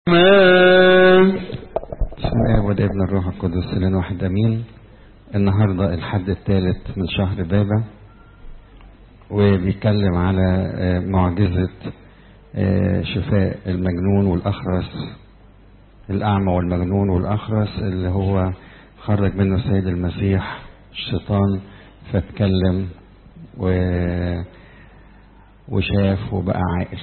بسم الله والابن الروح القدس لنا واحد امين النهارده الحد الثالث من شهر بابا وبيتكلم على معجزة شفاء المجنون والأخرس الأعمى والمجنون والأخرس اللي هو خرج منه السيد المسيح الشيطان فاتكلم و... وشاف وبقى عاقل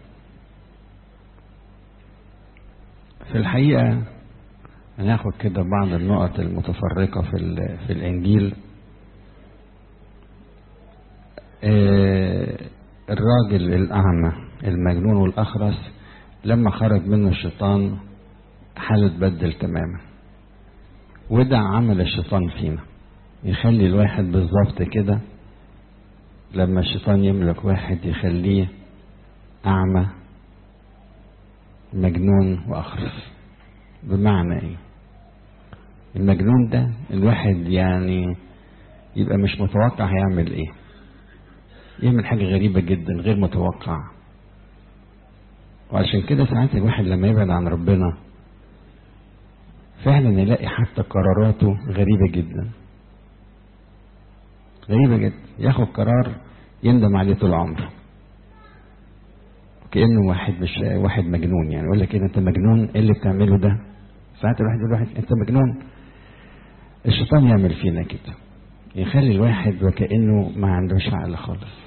في الحقيقة هناخد كده بعض النقط المتفرقة في, في الإنجيل آه الراجل الأعمى المجنون والأخرس لما خرج منه الشيطان حاله اتبدل تماما وده عمل الشيطان فينا يخلي الواحد بالظبط كده لما الشيطان يملك واحد يخليه أعمى مجنون وأخرس بمعنى إيه المجنون ده الواحد يعني يبقى مش متوقع هيعمل إيه يعمل حاجة غريبة جدا غير متوقع وعشان كده ساعات الواحد لما يبعد عن ربنا فعلا يلاقي حتى قراراته غريبة جدا غريبة جدا ياخد قرار يندم عليه طول عمره كأنه واحد مش واحد مجنون يعني يقول لك كده انت مجنون ايه اللي بتعمله ده ساعات الواحد يقول واحد انت مجنون الشيطان يعمل فينا كده يخلي الواحد وكأنه ما عندوش عقل خالص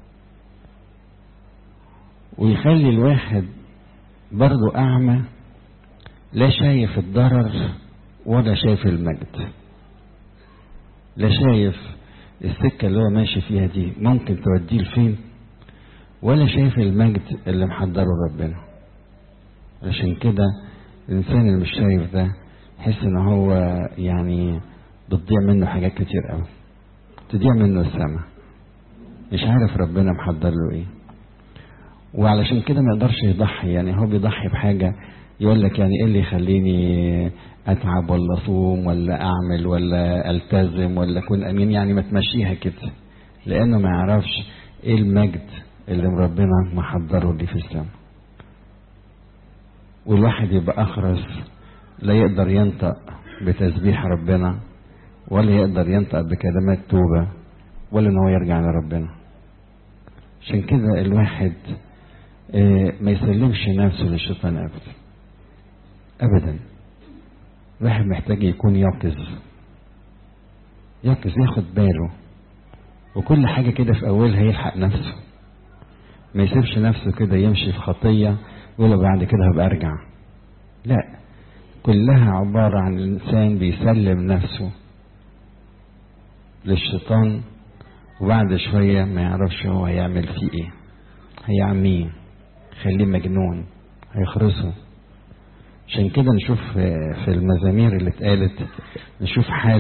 ويخلي الواحد برضه أعمى لا شايف الضرر ولا شايف المجد لا شايف السكة اللي هو ماشي فيها دي ممكن توديه لفين ولا شايف المجد اللي محضره ربنا عشان كده الإنسان اللي مش شايف ده يحس إن هو يعني بتضيع منه حاجات كتير قوي تضيع منه السماء مش عارف ربنا محضر له ايه وعلشان كده ما يقدرش يضحي يعني هو بيضحي بحاجة يقول لك يعني ايه اللي يخليني اتعب ولا اصوم ولا اعمل ولا التزم ولا اكون امين يعني ما تمشيها كده لانه ما يعرفش ايه المجد اللي ربنا محضره لي في السماء والواحد يبقى اخرس لا يقدر ينطق بتسبيح ربنا ولا يقدر ينطق بكلمات توبة ولا ان هو يرجع لربنا عشان كده الواحد ما يسلمش نفسه للشيطان ابدا ابدا الواحد محتاج يكون يقظ يقظ ياخد باله وكل حاجة كده في أولها يلحق نفسه ما يسيبش نفسه كده يمشي في خطية ويقول بعد كده هبقى أرجع لا كلها عبارة عن الإنسان بيسلم نفسه للشيطان وبعد شوية ما يعرفش هو هيعمل فيه ايه هيعميه خليه مجنون هيخرسه عشان كده نشوف في المزامير اللي اتقالت نشوف حال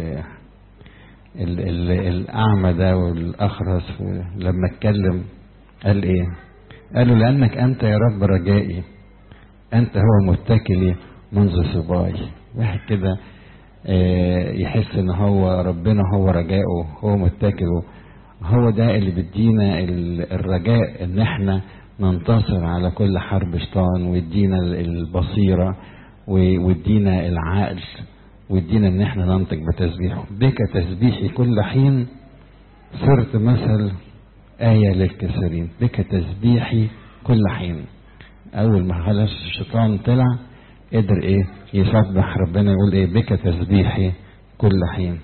ال ال الأعمى ده والأخرس لما اتكلم قال ايه قالوا لأنك أنت يا رب رجائي أنت هو متكلي منذ صباي واحد كده يحس ان هو ربنا هو رجاؤه هو متكله هو ده اللي بيدينا الرجاء ان احنا ننتصر على كل حرب شيطان ويدينا البصيرة ويدينا العقل ويدينا ان احنا ننطق بتسبيحه بك تسبيحي كل حين صرت مثل آية للكثيرين بك تسبيحي كل حين أول ما خلص الشيطان طلع قدر ايه يسبح ربنا يقول ايه بك تسبيحي كل حين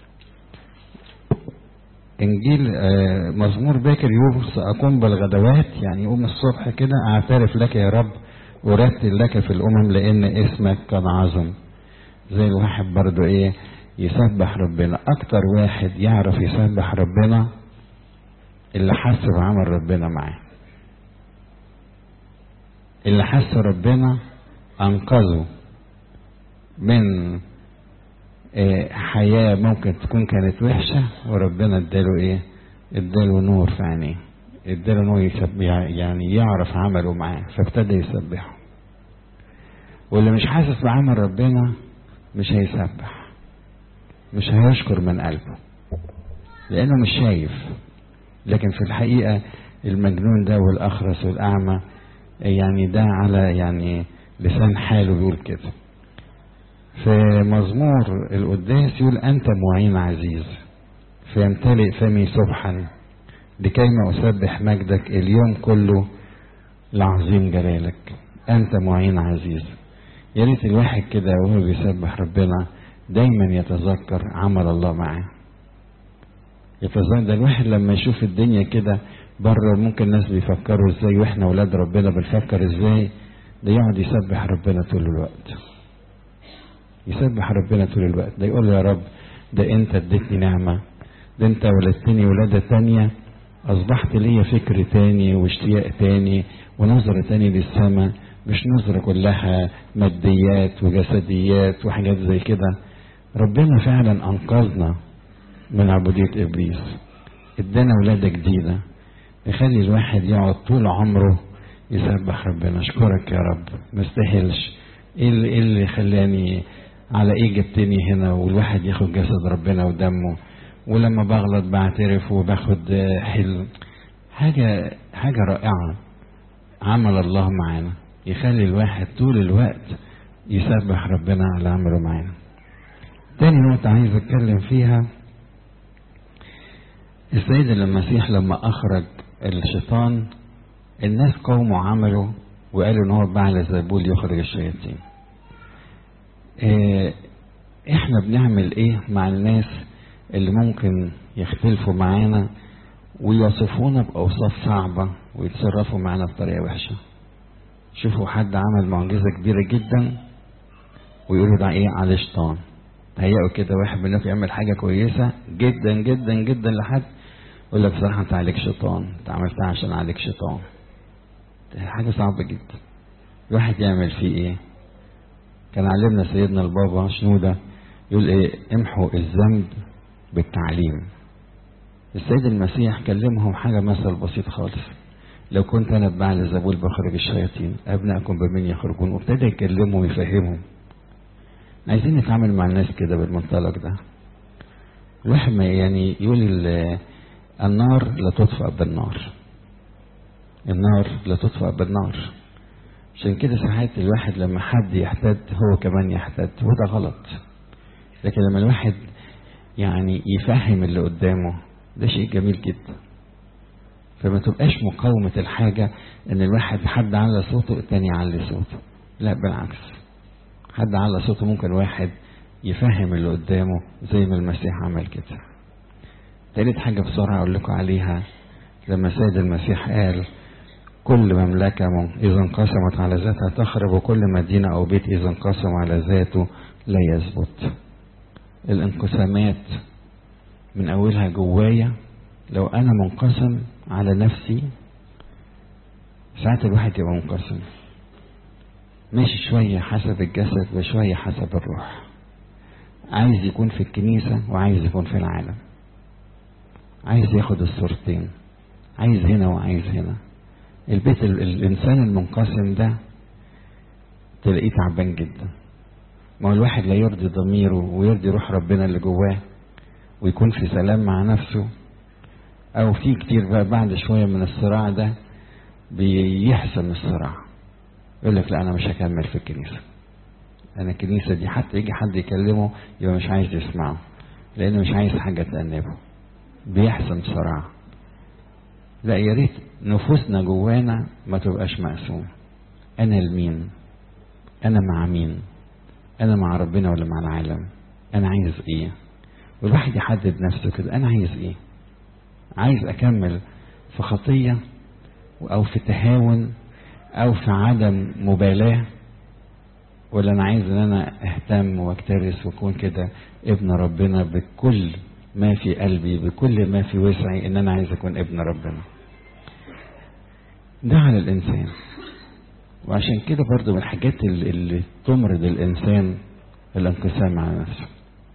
انجيل آه مزمور باكر يوم ساقوم بالغدوات يعني يقوم الصبح كده اعترف لك يا رب ورتل لك في الامم لان اسمك قد عظم زي الواحد برضو ايه يسبح ربنا اكتر واحد يعرف يسبح ربنا اللي حس بعمل ربنا معاه اللي حس ربنا أنقذه من حياة ممكن تكون كانت وحشة وربنا اداله ايه اداله نور في عينيه اداله نور يسبح يعني يعرف عمله معاه فابتدى يسبحه واللي مش حاسس بعمل ربنا مش هيسبح مش هيشكر من قلبه لانه مش شايف لكن في الحقيقة المجنون ده والأخرس والأعمى يعني ده على يعني لسان حاله بيقول كده في مزمور القداس يقول أنت معين عزيز فيمتلئ فمي سبحا لكيما أسبح مجدك اليوم كله لعظيم جلالك أنت معين عزيز يا ريت الواحد كده وهو بيسبح ربنا دايما يتذكر عمل الله معاه يتذكر ده الواحد لما يشوف الدنيا كده بره ممكن الناس بيفكروا ازاي واحنا ولاد ربنا بنفكر ازاي ده يقعد يسبح ربنا طول الوقت يسبح ربنا طول الوقت ده يقول له يا رب ده انت اديتني نعمة ده انت ولدتني ولادة تانية اصبحت ليا فكر تاني واشتياق تاني ونظرة تاني للسماء مش نظرة كلها ماديات وجسديات وحاجات زي كده ربنا فعلا انقذنا من عبودية ابليس ادانا ولادة جديدة يخلي الواحد يقعد طول عمره يسبح ربنا اشكرك يا رب ما استاهلش ايه اللي, إيه اللي خلاني على ايه جبتني هنا والواحد ياخد جسد ربنا ودمه ولما بغلط بعترف وباخد حلم حاجة حاجة رائعة عمل الله معانا يخلي الواحد طول الوقت يسبح ربنا على عمله معانا تاني نقطة عايز اتكلم فيها السيد المسيح لما اخرج الشيطان الناس قوموا عملوا وقالوا ان هو بعل زبول يخرج الشياطين اه احنا بنعمل ايه مع الناس اللي ممكن يختلفوا معانا ويوصفونا باوصاف صعبة ويتصرفوا معانا بطريقة وحشة شوفوا حد عمل معجزة كبيرة جدا ويقولوا ده ايه على شيطان تهيأوا كده واحد منكم يعمل حاجة كويسة جدا جدا جدا لحد يقول لك بصراحة انت عليك شيطان انت عملتها عشان عليك شيطان حاجة صعبة جدا الواحد يعمل فيه ايه كان علمنا سيدنا البابا شنودة يقول ايه امحوا الذنب بالتعليم السيد المسيح كلمهم حاجة مثل بسيط خالص لو كنت انا ببعل زبول بخرج الشياطين ابنائكم بمن يخرجون وابتدى يكلمهم ويفهمهم عايزين نتعامل مع الناس كده بالمنطلق ده الواحد ما يعني يقول النار لا تطفأ بالنار النار لا تطفأ بالنار عشان كده ساعات الواحد لما حد يحتد هو كمان يحتد وده غلط لكن لما الواحد يعني يفهم اللي قدامه ده شيء جميل جدا فما تبقاش مقاومة الحاجة ان الواحد حد على صوته التاني يعلي صوته لا بالعكس حد على صوته ممكن واحد يفهم اللي قدامه زي ما المسيح عمل كده تالت حاجة بسرعة أقول لكم عليها لما سيد المسيح قال كل مملكة إذا انقسمت على ذاتها تخرب وكل مدينة أو بيت إذا انقسم على ذاته لا يثبت الانقسامات من أولها جوايا لو أنا منقسم على نفسي ساعات الواحد يبقى منقسم ماشي شوية حسب الجسد وشوية حسب الروح عايز يكون في الكنيسة وعايز يكون في العالم عايز ياخد الصورتين عايز هنا وعايز هنا البيت ال الإنسان المنقسم ده تلاقيه تعبان جدا ما هو الواحد لا يرضي ضميره ويرضي روح ربنا اللي جواه ويكون في سلام مع نفسه أو في كتير بقى بعد شوية من الصراع ده بيحسم الصراع يقول لك لا أنا مش هكمل في الكنيسة أنا الكنيسة دي حتى يجي حد يكلمه يبقى مش عايز يسمعه لأنه مش عايز حاجة تأنبه بيحسم صراع لا يا ريت نفوسنا جوانا ما تبقاش مقسوم انا لمين انا مع مين انا مع ربنا ولا مع العالم انا عايز ايه والواحد يحدد نفسه كده انا عايز ايه عايز اكمل في خطية او في تهاون او في عدم مبالاة ولا انا عايز ان انا اهتم واكترث واكون كده ابن ربنا بكل ما في قلبي بكل ما في وسعي ان انا عايز اكون ابن ربنا ده على الانسان وعشان كده برضو من الحاجات اللي, اللي تمرض الانسان الانقسام على نفسه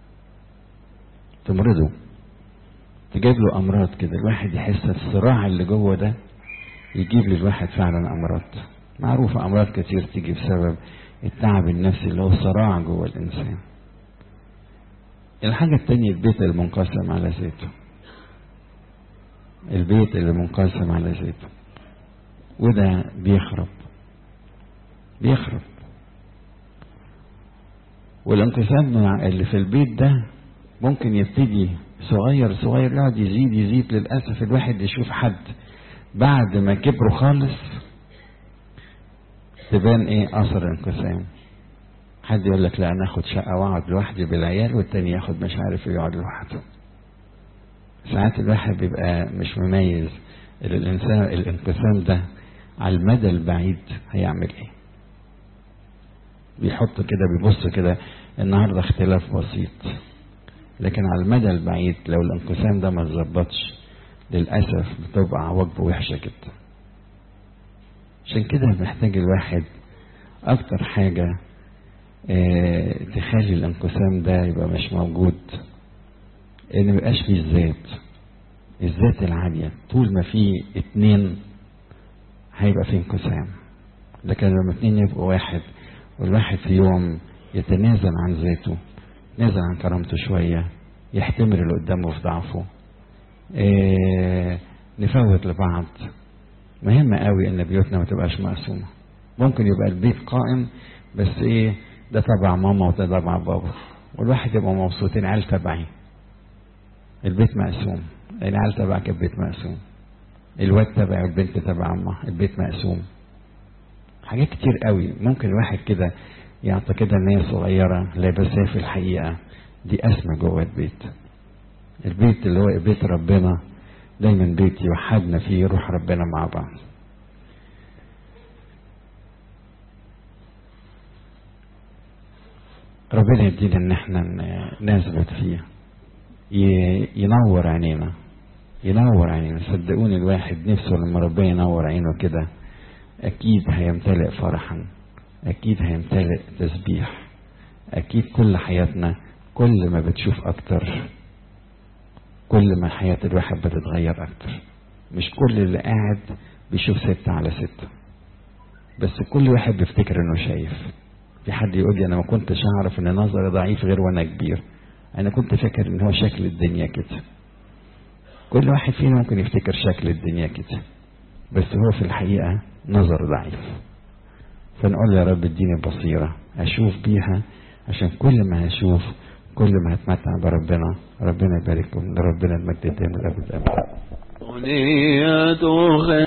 تمرضه تجيب له امراض كده الواحد يحس الصراع اللي جوه ده يجيب للواحد فعلا امراض معروفة امراض كتير تيجي بسبب التعب النفسي اللي هو صراع جوه الانسان الحاجة التانية البيت المنقسم على ذاته البيت اللي منقسم على ذاته وده بيخرب بيخرب والانقسام اللي في البيت ده ممكن يبتدي صغير صغير يقعد يزيد يزيد للأسف الواحد يشوف حد بعد ما كبروا خالص تبان ايه اثر الانقسام حد يقول لك لا انا اخد شقه واقعد لوحدي بالعيال والتاني ياخد مش عارف يقعد لوحده ساعات الواحد بيبقى مش مميز الانسان الانقسام ده على المدى البعيد هيعمل ايه بيحط كده بيبص كده النهارده اختلاف بسيط لكن على المدى البعيد لو الانقسام ده ما اتظبطش للاسف بتبقى عواقبه وحشه جدا عشان كده محتاج الواحد اكتر حاجه اه تخلي الانقسام ده يبقى مش موجود ان ما يبقاش فيه الذات الذات العاليه طول ما في اتنين هيبقى في انقسام لكن لما اتنين يبقوا واحد والواحد في يوم يتنازل عن ذاته يتنازل عن كرامته شوية يحتمل اللي قدامه في ضعفه إيه نفوت لبعض مهم قوي ان بيوتنا ما تبقاش مقسومة ممكن يبقى البيت قائم بس ايه ده تبع ماما وده تبع بابا والواحد يبقى مبسوطين عيال تبعي البيت مقسوم العيال تبعك البيت مقسوم الواد تبع والبنت تبع امها البيت مقسوم حاجات كتير قوي ممكن الواحد كده يعتقدها ان هي صغيرة لا بس هي في الحقيقة دي أسمى جوه البيت البيت اللي هو بيت ربنا دايما بيت يوحدنا فيه روح ربنا مع بعض ربنا يدينا ان احنا نثبت فيه ينور عينينا ينور عينينا صدقوني الواحد نفسه لما ربنا ينور عينه كده اكيد هيمتلئ فرحا اكيد هيمتلئ تسبيح اكيد كل حياتنا كل ما بتشوف اكتر كل ما حياة الواحد بتتغير اكتر مش كل اللي قاعد بيشوف ستة على ستة بس كل واحد بيفتكر انه شايف في حد يقول لي انا ما كنتش اعرف ان نظري ضعيف غير وانا كبير انا كنت فاكر ان هو شكل الدنيا كده كل واحد فينا ممكن يفتكر شكل الدنيا كده بس هو في الحقيقة نظر ضعيف فنقول يا رب اديني بصيرة أشوف بيها عشان كل ما هشوف كل ما هتمتع بربنا ربنا يبارككم لربنا المجد الدائم الأبد آمين